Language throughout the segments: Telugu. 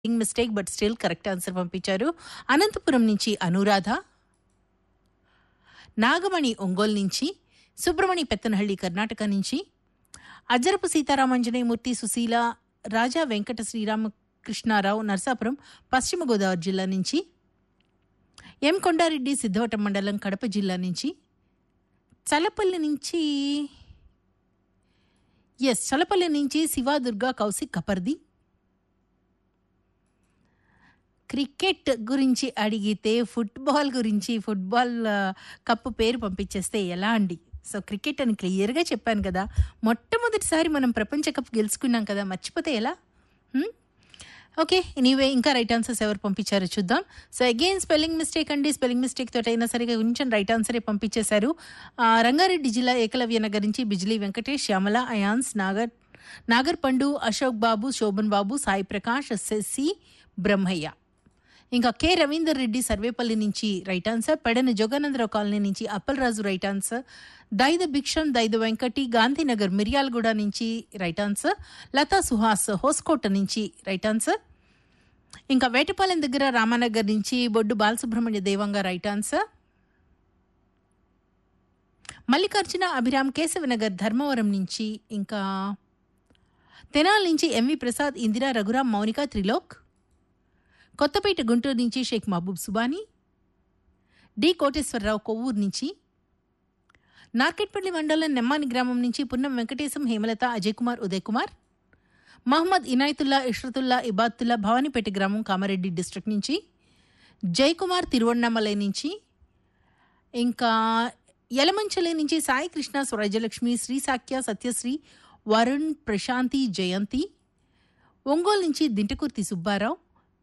Mistake but still correct answer పంపించారు అనంతపురం నుంచి అనురాధ నాగమణి ఒంగోలు నుంచి సుబ్రమణి పెత్తనహಳ್ಳಿ కర్ణాటక నుంచి అజ్జరపు సీతారామంజనేయమూర్తి సుశీల రాజా వెంకట శ్రీరామకృష్ణారావు నర్సాపురం పశ్చిమ గోదావరి జిల్లా నుంచి ఎం కొండారెడ్డి సిద్ధవటం మండలం కడప జిల్లా నుంచి చలపల్లి నుంచి ఎస్ చలపల్లి నుంచి శివా దుర్గా కౌశిక్ కపర్ది క్రికెట్ గురించి అడిగితే ఫుట్బాల్ గురించి ఫుట్బాల్ ఆ, కప్పు పేరు పంపించేస్తే ఎలా అండి సో క్రికెట్ అని క్లియర్గా చెప్పాను కదా మొట్టమొదటిసారి మనం ప్రపంచ కప్ గెలుచుకున్నాం కదా మర్చిపోతే ఎలా హ్మ్? ఓకే ఎనీవే ఇంకా రైట్ ఆన్సర్స్ ఎవరు పంపించారో చూద్దాం సో అగైన్ స్పెల్లింగ్ మిస్టేక్ అండి స్పెల్లింగ్ మిస్టేక్ తోటి అయినా సరే కొంచెం రైట్ ఆన్సరే పంపించేశారు ఆ, రంగారెడ్డి జిల్లా ఏకలవ్య నగర్ నుంచి బిజ్లీ వెంకటేష్ శ్యామల అయాన్స్ నాగర్ నాగర్ పండు అశోక్ బాబు శోభన్ బాబు సాయి ప్రకాష్ శశి బ్రహ్మయ్య ఇంకా కె రవీందర్ రెడ్డి సర్వేపల్లి నుంచి right answer Pedana Joganandarao colony నుంచి అప్పలరాజు రైట్ ఆన్సర్ దైద భిక్షం దైద వెంకటి గాంధీనగర్ మిర్యాలగూడ నుంచి రైట్ ఆన్సర్ లతా సుహాస్ హోస్కోట నుంచి రైట్ ఆన్సర్ ఇంకా వేటపాలెం దగ్గర రామానగర్ నుంచి బొడ్డు బాలసుబ్రహ్మణ్య దేవంగా రైట్ ఆన్సర్ మల్లికార్జున అభిరామ్ కేశవనగర్ ధర్మవరం నుంచి ఇంకా తెనాల్ నుంచి ఎంవి ప్రసాద్ ఇందిరా రఘురాం మౌనిక త్రిలోక్ కొత్తపేట గుంటూరు నుంచి షేక్ మహబూబ్ సుబానీ డి కోటేశ్వరరావు కొవ్వూరు నుంచి నార్కెట్పల్లి మండలం నెమ్మాని గ్రామం నుంచి పున్నం వెంకటేశం హేమలత అజయ్ కుమార్ ఉదయ్ కుమార్ మహమ్మద్ ఇనాయతుల్లా ఇష్రతుల్లా ఇబాతుల్లా భవానీపేట గ్రామం కామారెడ్డి డిస్ట్రిక్ట్ నుంచి జయకుమార్ తిరువണ്ണామలై నుంచి ఇంకా యలమంచలే నుంచి సాయి కృష్ణ స్వరాజ్యలక్ష్మి శ్రీ సాక్య సత్యశ్రీ వరుణ్ ప్రశాంతి జయంతి ఒంగోలు నుంచి దింటకుర్తి సుబ్బారావు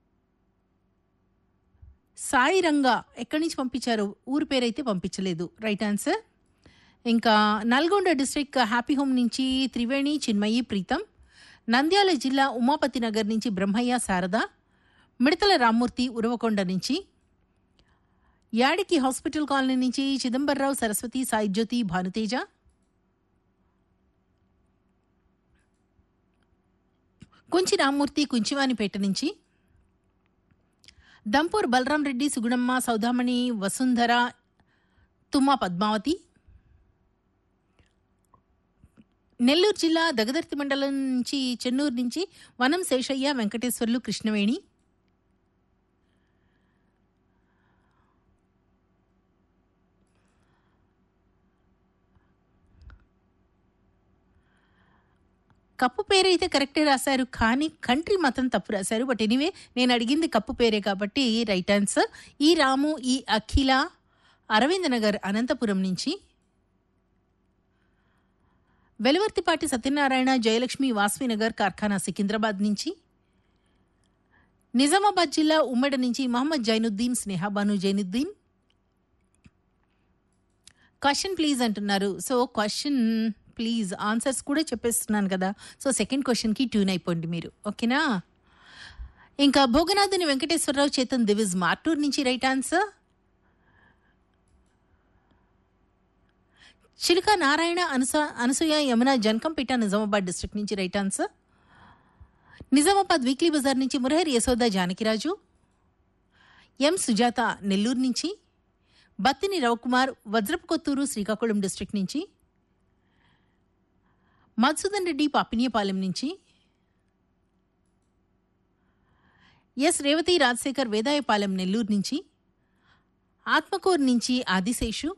సాయి రంగా ఎక్కడి నుంచి పంపించారు ఊరి పేరైతే పంపించలేదు రైట్ ఆన్సర్ ఇంకా నల్గొండ డిస్ట్రిక్ట్ హ్యాపీ హోమ్ నుంచి త్రివేణి చిన్మయి ప్రీతం నంద్యాల జిల్లా ఉమాపతి నగర్ నుంచి బ్రహ్మయ్య శారద మిడతల రామ్మూర్తి ఉరవకొండ నుంచి యాడికి హాస్పిటల్ కాలనీ నుంచి చిదంబరరావు సరస్వతి సాయి జ్యోతి భానుతేజ కుంచి రామ్మూర్తి కుంచివానిపేట నుంచి దంపూర్ బలరాం రెడ్డి సుగుణమ్మ సౌదామణి వసుంధర తుమ్మ పద్మావతి నెల్లూరు జిల్లా దగదర్తి మండలం నుంచి చెన్నూరు నుంచి వనం శేషయ్య వెంకటేశ్వర్లు కృష్ణవేణి కప్పు పేరైతే కరెక్టే రాశారు కానీ కంట్రీ మాత్రం తప్పు రాశారు బట్ ఎనీవే నేను అడిగింది కప్పు పేరే కాబట్టి రైట్ ఆన్సర్ ఈ రాము ఈ అఖిల అరవింద్ నగర్ అనంతపురం నుంచి వెలువర్తిపాటి సత్యనారాయణ జయలక్ష్మి వాస్వినగర్ కార్ఖానా సికింద్రాబాద్ నుంచి నిజామాబాద్ జిల్లా ఉమ్మడి నుంచి మహమ్మద్ జైనుద్దీన్ స్నేహాబాను జైనుద్దీన్ క్వశ్చన్ ప్లీజ్ అంటున్నారు సో క్వశ్చన్ ప్లీజ్ ఆన్సర్స్ కూడా చెప్పేస్తున్నాను కదా సో సెకండ్ క్వశ్చన్కి ట్యూన్ అయిపోండి మీరు ఓకేనా ఇంకా భోగనాథుని వెంకటేశ్వరరావు చేతన్ దివిజ్ మార్టూర్ నుంచి రైట్ ఆన్సర్ చిలుక నారాయణ అనుస అనసూయ యమున జనకంపేట నిజామాబాద్ డిస్ట్రిక్ట్ నుంచి right answer Nizamabad weekly Bazar నుంచి మురహరి యశోద జానకిరాజు ఎం సుజాత నెల్లూరు నుంచి బత్తిని రవికుమార్ వజ్రపు కొత్తూరు శ్రీకాకుళం డిస్ట్రిక్ట్ నుంచి మధుసూదన్ రెడ్డి పాపినియపాలెం నుంచి ఎస్ రేవతి రాజశేఖర్ వేదాయపాలెం నెల్లూరు నుంచి ఆత్మకూరు నుంచి ఆదిశేషు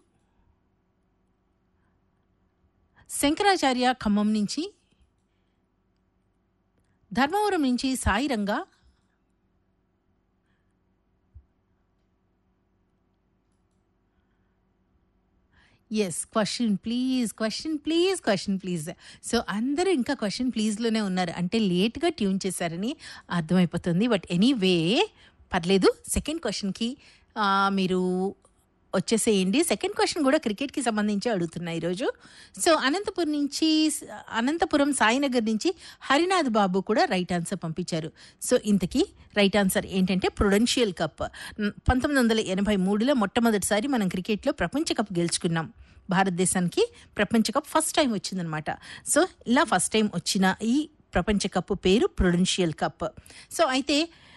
శంకరాచార్య ఖమ్మం నుంచి ధర్మవరం నుంచి Sairanga S question please question please question please so అందరూ ఇంకా క్వశ్చన్ ప్లీజ్లోనే ఉన్నారు అంటే లేట్గా ట్యూన్ చేశారని అర్థమైపోతుంది బట్ ఎనీవే పర్లేదు సెకండ్ క్వశ్చన్కి మీరు వచ్చేసేయండి సెకండ్ క్వశ్చన్ కూడా క్రికెట్కి సంబంధించి అడుగుతున్నా ఈరోజు సో అనంతపురం నుంచి అనంతపురం సాయినగర్ నుంచి హరినాథ్ బాబు కూడా రైట్ ఆన్సర్ పంపించారు సో ఇంతకీ రైట్ ఆన్సర్ ఏంటంటే ప్రొడెన్షియల్ కప్ పంతొమ్మిది వందల ఎనభై మూడులో మొట్టమొదటిసారి మనం క్రికెట్లో ప్రపంచ కప్ గెలుచుకున్నాం భారతదేశానికి ప్రపంచ కప్ ఫస్ట్ టైం వచ్చిందనమాట సో ఇలా ఫస్ట్ టైం వచ్చిన ఈ ప్రపంచ కప్ పేరు ప్రొడెన్షియల్ కప్ సో అయితే